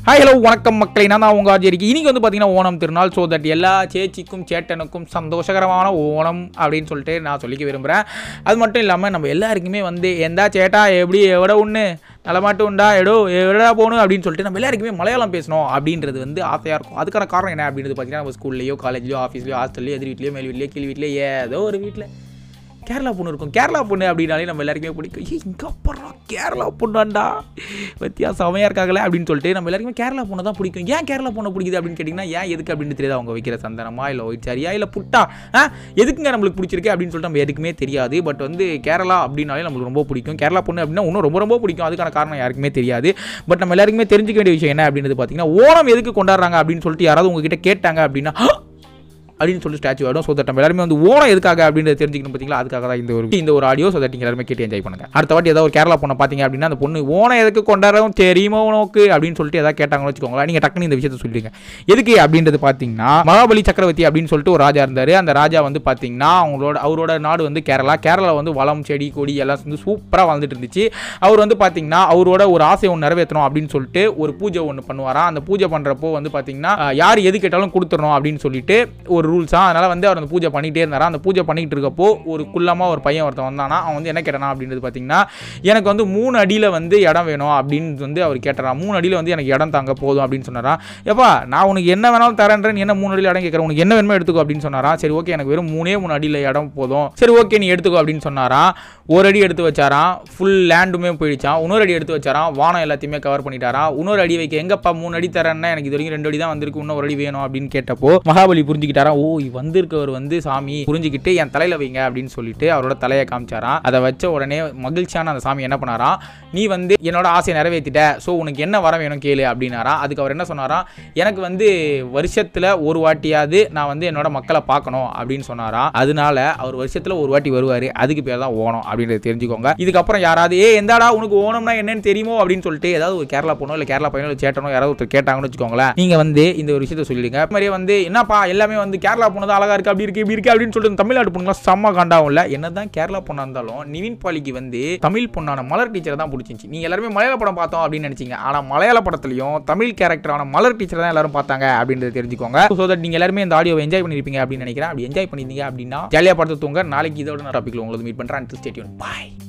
hi hello வணக்கம் மக்களை நான் தான் உங்கள் ஆஜரிக்கு இன்னைக்கு வந்து பார்த்தீங்கன்னா ஓணம் திருநாள் ஸோ தட் எல்லா சேச்சிக்கும் சேட்டனுக்கும் சந்தோஷகரமான ஓணம் அப்படின்னு சொல்லிட்டு நான் சொல்லிக்க விரும்புகிறேன் அது மட்டும் இல்லாமல் நம்ம எல்லாருக்குமே வந்து எந்தா சேட்டா எப்படி எவ்வளோ ஒன்று நலமாட்டு உண்டா எடோ எவ்வளோ போகணும் அப்படின்னு சொல்லிட்டு நம்ம எல்லாருக்குமே மலையாளம் பேசணும் அப்படின்றது வந்து ஆசையாக இருக்கும் அதுக்கான காரணம் என்ன அப்படின்றது பார்த்தீங்கன்னா நம்ம ஸ்கூல்லையோ காலேஜ்லையோ ஆஃபீஸ்லையோ ஹாஸ்டல்லையோ எதிர் வீட்லையோ மேல் வீட்லையோ கீழ் வீட்லையோ ஏதோ ஒரு வீட்டில் கேரளா பொண்ணு இருக்கும் கேரளா பொண்ணு அப்படின்னாலே நம்ம எல்லாருக்குமே பிடிக்கும் ஏய் இங்கே அப்புறம் கேரளா பொண்ணாண்டா பத்தியா செமையாக இருக்காங்களே அப்படின்னு சொல்லிட்டு நம்ம எல்லாருக்குமே கேரளா பொண்ணை தான் பிடிக்கும் ஏன் கேரளா பொண்ணை பிடிக்குது அப்படின்னு கேட்டிங்கன்னா ஏன் எதுக்கு அப்படின்னு தெரியாது அவங்க வைக்கிற சந்தனமா இல்லை ஒயிட் சாரியா இல்லை புட்டா ஆ எதுக்குங்க நம்மளுக்கு பிடிச்சிருக்கு அப்படின்னு சொல்லிட்டு நம்ம எதுக்குமே தெரியாது பட் வந்து கேரளா அப்படின்னாலே நம்மளுக்கு ரொம்ப பிடிக்கும் கேரளா பொண்ணு அப்படின்னா இன்னும் ரொம்ப ரொம்ப பிடிக்கும் அதுக்கான காரணம் யாருக்குமே தெரியாது பட் நம்ம எல்லாருக்குமே தெரிஞ்சுக்க வேண்டிய விஷயம் என்ன அப்படின்றது பார்த்தீங்கன்னா ஓணம் எதுக்கு கொண்டாடுறாங்க அப்படின்னு சொல்லிட்டு யாராவது உங்ககிட்ட கேட்டாங்க அப்படின்னா அப்படின்னு சொல்லி ஸ்டாச்சு ஆகிடும் ஸோ தட் நம்ம எல்லாருமே வந்து ஓனம் எதுக்காக அப்படின்றத தெரிஞ்சுக்கணும் பார்த்தீங்களா அதுக்காக தான் இந்த ஒரு இந்த ஒரு ஆடியோ ஸோ தட் நீங்கள் எல்லாருமே கேட்டு என்ஜாய் பண்ணுங்க அடுத்த வாட்டி ஏதாவது ஒரு கேரளா பொண்ணை பார்த்தீங்க அப்படின்னா அந்த பொண்ணு ஓனம் எதுக்கு கொண்டாடுறோம் தெரியுமா உனக்கு அப்படின்னு சொல்லிட்டு ஏதாவது கேட்டாங்கன்னு வச்சுக்கோங்களேன் நீங்கள் டக்குனு இந்த விஷயத்தை சொல்லிடுங்க எதுக்கு அப்படின்றது பார்த்தீங்கன்னா மகாபலி சக்கரவர்த்தி அப்படின்னு சொல்லிட்டு ஒரு ராஜா இருந்தார் அந்த ராஜா வந்து பார்த்தீங்கன்னா அவங்களோட அவரோட நாடு வந்து கேரளா கேரளா வந்து வளம் செடி கொடி எல்லாம் வந்து சூப்பராக வாழ்ந்துட்டு இருந்துச்சு அவர் வந்து பார்த்தீங்கன்னா அவரோட ஒரு ஆசை ஒன்று நிறைவேற்றணும் அப்படின்னு சொல்லிட்டு ஒரு பூஜை ஒன்று பண்ணுவாராம் அந்த பூஜை பண்ணுறப்போ வந்து பார்த்தீங்கன்னா அஹ், யார் எது கேட்டாலும் கொடுத்துடணும் அப்படின்னு சொல்லிட்டு ஒரு ரூல்ஸா அதனால் வந்து அவர் அந்த பூஜை பண்ணிகிட்டே இருந்தாரா அந்த பூஜை பண்ணிட்டு இருக்கப்போ ஒரு குள்ளமாக ஒரு பையன் ஒருத்தன் வந்தானா அவன் வந்து என்ன கேட்டானா அப்படின்றது பார்த்தீங்கன்னா எனக்கு வந்து மூணு அடியில் வந்து இடம் வேணும் அப்படின்னு வந்து அவர் கேட்டாராம் மூணு அடியில் வந்து எனக்கு இடம் தாங்க போதும் அப்படின்னு சொன்னாரா எப்பா நான் உனக்கு என்ன வேணாலும் தரேன்றேன் நீ என்ன மூணு அடியில் இடம் கேட்குறேன் உனக்கு என்ன வேணுமோ எடுத்துக்கோ அப்படின்னு சொன்னாரா சரி ஓகே எனக்கு வெறும் மூணே மூணு அடியில் இடம் போதும் சரி ஓகே நீ எடுத்துக்கோ அப்படின்னு சொன்னாராம் ஒரு அடி எடுத்து வச்சாராம் ஃபுல் லேண்டுமே போயிடுச்சான் இன்னொரு அடி எடுத்து வச்சாராம் வானம் எல்லாத்தையுமே கவர் பண்ணிட்டாராம் இன்னொரு அடி வைக்க எங்கப்பா மூணு அடி தரேன்னா எனக்கு இது வரைக்கும் ரெண்டு அடி தான் வந்திருக்கு இன்னும் ஒரு அடி வேணும் அப்படின்னு கேட்டப்போ மகாபலி புரிஞ்சுக்கிட்டாராம் ஓ இ- வந்திருக்கவர் வந்து சாமி புரிஞ்சுக்கிட்டு என் தலையில வைங்க அப்படின்னு சொல்லிட்டு அவரோட தலையை காமிச்சாராம் அதை வச்ச உடனே மகிழ்ச்சியான அந்த சாமி என்ன பண்ணாராம் நீ வந்து என்னோட ஆசையை நிறைவேற்றிட்ட ஸோ உனக்கு என்ன வர வேணும் கேளு அப்படின்னாராம் அதுக்கு அவர் என்ன சொன்னாராம் எனக்கு வந்து வருஷத்துல ஒரு வாட்டியாவது நான் வந்து என்னோட மக்களை பார்க்கணும் அப்படின்னு சொன்னாராம் அதனால அவர் வருஷத்துல ஒரு வாட்டி வருவார் அதுக்கு பேர் தான் ஓணம் அப்படின்றத தெரிஞ்சுக்கோங்க இதுக்கப்புறம் யாராவது ஏ எந்தாடா உனக்கு ஓணம்னா என்னன்னு தெரியுமோ அப்படின்னு சொல்லிட்டு ஏதாவது ஒரு கேரளா பொண்ணோ இல்லை கேரளா பையனோ இல்லை சேட்டனோ யாராவது ஒருத்தர் கேட்டாங்கன்னு வச்சுக்கோங்களேன் நீங்க வந்து இந்த ஒரு விஷயத்த சொல்லிடுங்க அது மாதிரியே வந்து என்னப்பா எல்லாமே வந்து கேரளா பொண்ணு தான் அழகா இருக்கு அப்படி இருக்கு இப்படி இருக்கு அப்படின்னு சொல்லிட்டு தமிழ்நாடு பொண்ணுலாம் செம்ம காண்டாவும் இல்லை என்னதான் கேரளா பொண்ணா இருந்தாலும் நிவின் பாலிக்கு வந்து தமிழ் பொண்ணான மலர் டீச்சரை தான் பிடிச்சிச்சு நீங்க எல்லாருமே மலையாள படம் பார்த்தோம் அப்படின்னு நினைச்சீங்க ஆனா மலையாள படத்துலயும் தமிழ் கேரக்டரான மலர் டீச்சர் தான் எல்லாரும் பார்த்தாங்க அப்படின்றத தெரிஞ்சுக்கோங்க ஸோ தட் நீங்க எல்லாருமே இந்த ஆடியோ என்ஜாய் பண்ணிருப்பீங்க அப்படின்னு நினைக்கிறேன் அப்படி என்ஜாய் பண்ணிருந்தீங்க அப்படின்னா ஜாலியா படுத்து தூங்க நாளைக்கு இதோட நான் டாபிக்ல உங்களுக்கு மீட் பண்றேன் ஸ்டேட்யூன் பாய்